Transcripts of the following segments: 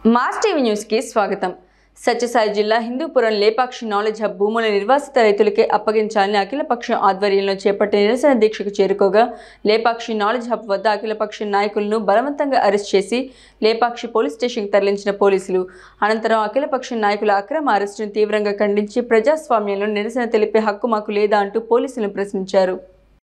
Mass TV న్యూస్కి స్వాగతం సత్యసాయి జిల్లా హిందూపురం లేపాక్షి నాలెడ్జ్ హబ్ భూముల నిర్వాసిత రైతులకే అప్పగించాలని అఖిలపక్షం ఆధ్వర్యంలో చేపట్టిన నిరసన దీక్షకు చేరుకోగా లేపాక్షి నాలెడ్జ్ హబ్ వద్ద అఖిలపక్ష నాయకులను బలవంతంగా అరెస్ట్ చేసి లేపాక్షి పోలీస్ స్టేషన్కి తరలించిన పోలీసులు అనంతరం అఖిలపక్ష నాయకుల అక్రమ అరెస్టును తీవ్రంగా ఖండించి ప్రజాస్వామ్యంలో నిరసన తెలిపే హక్కు మాకు లేదా అంటూ పోలీసులను ప్రశ్నించారు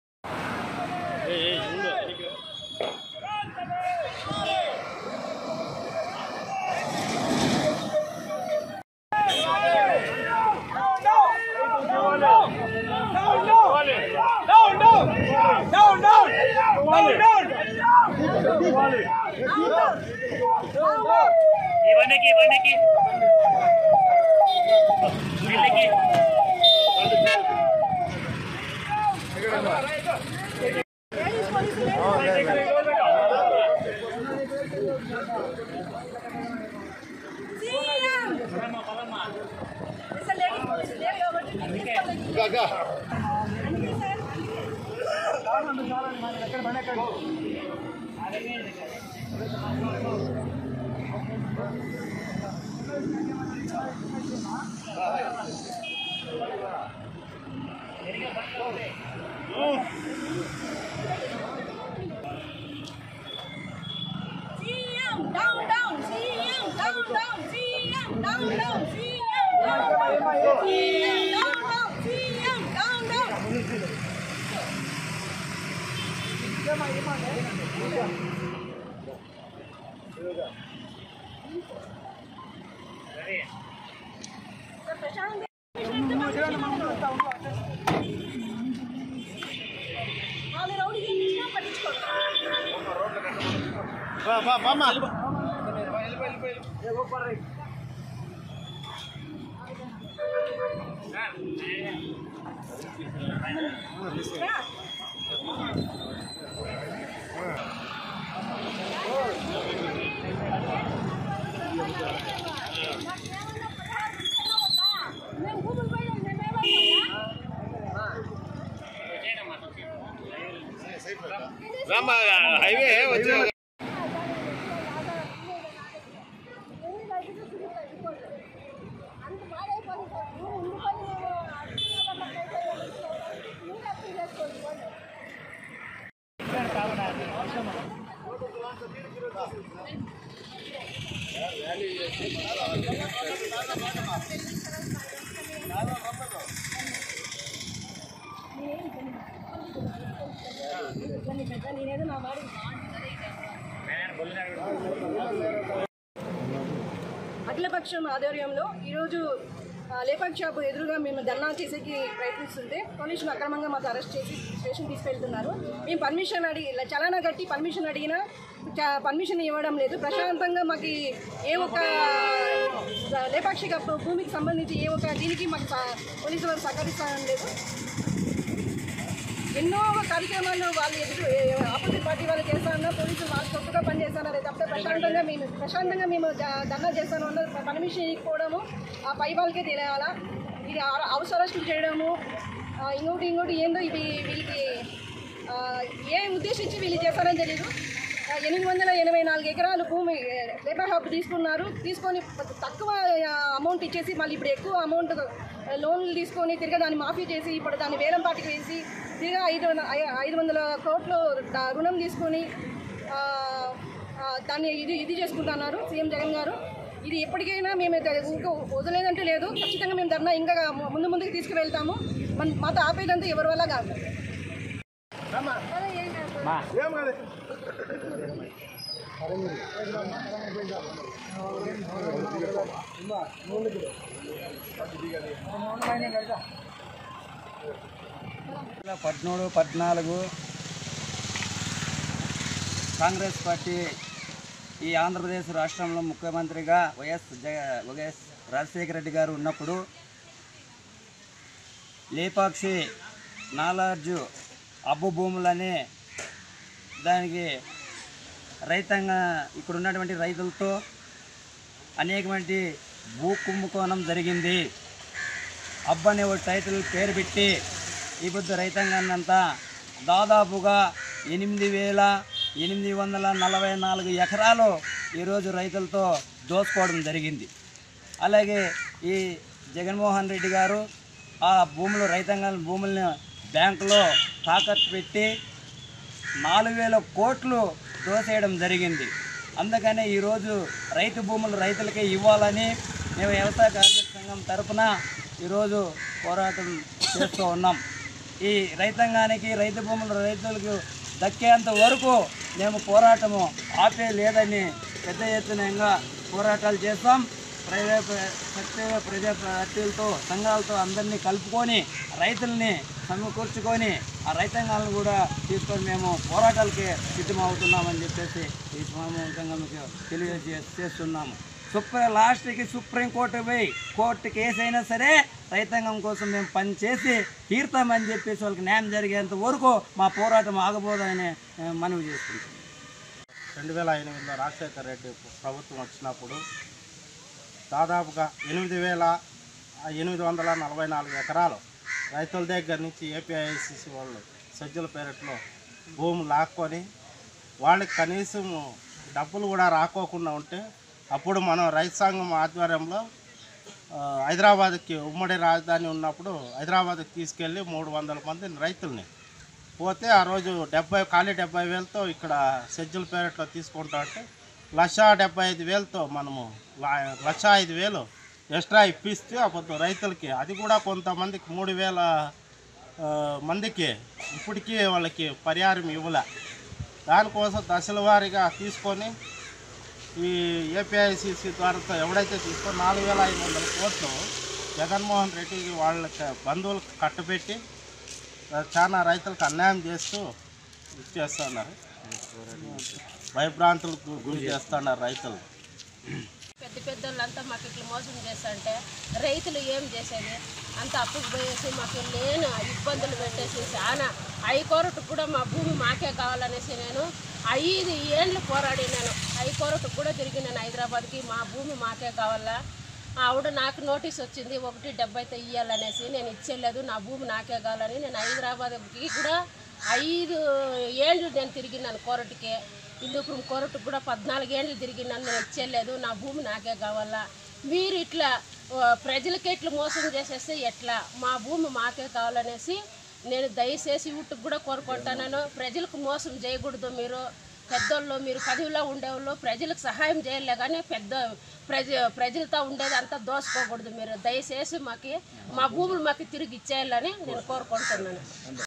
ఇవన్నీకి ఇవన్నీకి వీళ్ళకి CM, down, down, CM, down, down, CM, down, down, CM, down, down, CM, down, down, CM, down, down. వాళ్ళు రౌడీ చేయించినా పట్టించుకోరు మేము గూగుల్ పే మేమేమన్నా రామ్మ హైవే వచ్చి అంత బాగా అయిపోయింది సార్ నువ్వు ఉండుకొని నేను అర్థం చేసుకోండి నేనేదో నా వాడి అఖిలపక్షం ఆధ్వర్యంలో ఈరోజు ఆ, లేపాక్ షాప్ ఎదురుగా మేము ధర్నా చేసేకి ప్రయత్నిస్తుంటే పోలీసులు అక్రమంగా మాకు అరెస్ట్ చేసి స్టేషన్ తీసుకెళ్తున్నారు మేము పర్మిషన్ అడిగి ఇలా చలానా కట్టి పర్మిషన్ అడిగినా చ- పర్మిషన్ ఇవ్వడం లేదు ప్రశాంతంగా మాకు ఏ ఒక లేపాక్షిక భూమికి సంబంధించి ఏ ఒక దీనికి మాకు స- పోలీసు వారు సహకరిస్తానం లేదు ఎన్నో కార్యక్రమాలు వాళ్ళు ఎదురు ఆపోజిట్ పార్టీ వాళ్ళు చేస్తారన్నా పోలీసులు వాళ్ళు తప్పుగా పనిచేస్తున్నారు తప్పితే ప్రశాంతంగా మేము ప్రశాంతంగా మేము ద- ధర్నా చేస్తాను అన్న పర్మిషన్ ఇవ్వకపోవడము ఆ పై వాళ్ళకే తెలియాలా ఇది అవ- హౌస్ అరెస్టులు చేయడము ఆ, ఇంకోటి ఇంకోటి ఏందో ఇవి వీళ్ళకి ఆ, ఏ ఉద్దేశించి వీళ్ళు చేస్తారని తెలియదు ఆ, ఎనిమిది వందల ఎనభై నాలుగు ఎకరాలు భూమి లేబర్ హబ్ తీసుకున్నారు తీసుకొని తక్కువ అమౌంట్ ఇచ్చేసి మళ్ళీ ఇప్పుడు ఎక్కువ అమౌంట్ లోన్లు తీసుకొని తిరిగి దాన్ని మాఫీ చేసి ఇప్పుడు దాన్ని వేలం పాటికి వేసి తిరిగి ఐదు వంద- ఐ- ఐదు వందల కోట్లు ద- రుణం తీసుకొని ఆ, ఆ, దాన్ని ఇది ఇది చేసుకుంటున్నారు సీఎం జగన్ గారు ఇది ఎప్పటికైనా మేము అయితే ఇంకా వదిలేదంటూ లేదు ఖచ్చితంగా మేము ధర్నా ఇంకా ముందు ముందుకు తీసుకువెళ్తాము మన మాతో ఆపేదంతా ఎవరి వల్ల కాదు వేల పద్మూడు పద్నాలుగు కాంగ్రెస్ పార్టీ ఈ ఆంధ్రప్రదేశ్ రాష్ట్రంలో ముఖ్యమంత్రిగా వైఎస్ జగ వైఎస్ రాజశేఖర రెడ్డి గారు ఉన్నప్పుడు లేపాక్షి నాలార్జు అబ్బు భూములని దానికి రైతాంగ ఇక్కడ ఉన్నటువంటి రైతులతో అనేకమంది భూ కుంభకోణం జరిగింది అబ్బ అనే ఒక టైటిల్ పేరు పెట్టి ఈ పొద్దు రైతాంగాన్ని అంతా దాదాపుగా ఎనిమిది వేల ఎనిమిది వందల నలభై నాలుగు ఎకరాలు ఈరోజు రైతులతో దోసుకోవడం జరిగింది అలాగే ఈ జగన్మోహన్ రెడ్డి గారు ఆ భూములు రైతాంగం భూములను బ్యాంకులో తాకట్టు పెట్టి నాలుగు వేల కోట్లు దోసేయడం జరిగింది అందుకనే ఈరోజు రైతు భూములు రైతులకే ఇవ్వాలని మేము వ్యవసాయ కార్మిక సంఘం తరపున ఈరోజు పోరాటం చేస్తూ ఉన్నాం ఈ రైతాంగానికి రైతు భూములు రైతులకు దక్కేంత వరకు మేము పోరాటము ఆపే లేదని పెద్ద ఎత్తునంగా పోరాటాలు చేస్తాం ప్రైవేట్ సక్రియ ప్రజా పార్టీలతో సంఘాలతో అందరినీ కలుపుకొని రైతుల్ని సమకూర్చుకొని ఆ రైతాంగాలను కూడా తీసుకొని మేము పోరాటాలకి సిద్ధమవుతున్నామని చెప్పేసి ఈ సమావేశంగా మీకు తెలియజే చేస్తున్నాము సుప్రీం లాస్ట్కి సుప్రీంకోర్టు పోయి కోర్టు కేసు అయినా సరే రైతాంగం కోసం మేము పనిచేసి తీరుతామని చెప్పేసి వాళ్ళకి న్యాయం జరిగేంత వరకు మా పోరాటం ఆగబోదని ఆ, మనవి చేసుకుంటాం రెండు వేల ఎనిమిదిలో రాజశేఖర రెడ్డి ప్రభుత్వం వచ్చినప్పుడు దాదాపుగా ఎనిమిది వేల ఎనిమిది వందల నలభై నాలుగు ఎకరాలు రైతుల దగ్గర నుంచి ఏపీఐసిసి వాళ్ళు సజ్జల పేరట్లో భూమి లాక్కొని వాళ్ళకి కనీసం డబ్బులు కూడా రాకోకుండా ఉంటే అప్పుడు మనం రైతు సంఘం ఆధ్వర్యంలో ఆ, హైదరాబాద్కి ఉమ్మడి రాజధాని ఉన్నప్పుడు హైదరాబాద్కి తీసుకెళ్ళి మూడు వందల మంది రైతుల్ని పోతే ఆ రోజు డెబ్బై ఖాళీ డెబ్బై వేలతో ఇక్కడ సెజ్జల పేరట్లో తీసుకుంటా అంటే లక్ష డెబ్బై ఐదు వేలతో మనము లా- లక్ష ఐదు వేలు ఎక్స్ట్రా ఇప్పిస్తే అప్పుడు రైతులకి అది కూడా కొంతమందికి మూడు వేల ఆ, మందికి ఇప్పటికీ వాళ్ళకి పరిహారం ఇవ్వలే దానికోసం దశల వారీగా తీసుకొని ఈ ఏపీఐసిసి ద్వారా ఎవడైతే తీసుకొని నాలుగు వేల ఐదు వందల కోట్లు జగన్మోహన్ రెడ్డికి వాళ్ళకి బంధువులకు కట్టబెట్టి చాలా రైతులకు అన్యాయం చేస్తూ ఇచ్చేస్తున్నారు భయభ్రాంతులకు గురి చేస్తున్నారు రైతులు పెద్ద పెద్ద వాళ్ళంతా మాకు ఇట్లా మోసం చేస్తుంటే రైతులు ఏం చేసేది అంత అప్పుకు పోయేసి మాకు లేని ఇబ్బందులు పెట్టేసి చాలా హైకోర్టుకు కూడా మా భూమి మాకే కావాలనేసి నేను ఐదు ఏళ్ళు పోరాడినాను హైకోర్టుకు కూడా తిరిగి నేను హైదరాబాద్కి మా భూమి మాకే కావాలా ఆవిడ నాకు నోటీస్ వచ్చింది ఒకటి డెబ్బైతో ఇవ్వాలనేసి నేను ఇచ్చేయలేదు నా భూమి నాకే కావాలని నేను హైదరాబాద్కి కూడా ఐదు ఏళ్ళు నేను తిరిగినాను కోర్టుకి హిందూపురం కోర్టుకు కూడా పద్నాలుగు ఏళ్ళు తిరిగినాను నేను ఇచ్చేయలేదు నా భూమి నాకే కావాలా మీరు ఇట్లా ఆ, ప్రజలకి ఇట్లా మోసం చేసేస్తే ఎట్లా మా భూమి మాకే కావాలనేసి నేను దయచేసి వీటికి కూడా కోరుకుంటున్నాను ప్రజలకు మోసం చేయకూడదు మీరు పెద్దోళ్ళు మీరు పదవిలో ఉండేవాళ్ళు ప్రజలకు సహాయం చేయలే కానీ పెద్ద ప్రజ ప్రజలతో ఉండేది అంతా దోసుకోకూడదు మీరు దయచేసి మాకు మా భూములు మాకు తిరిగి ఇచ్చేయాలని నేను కోరుకుంటున్నాను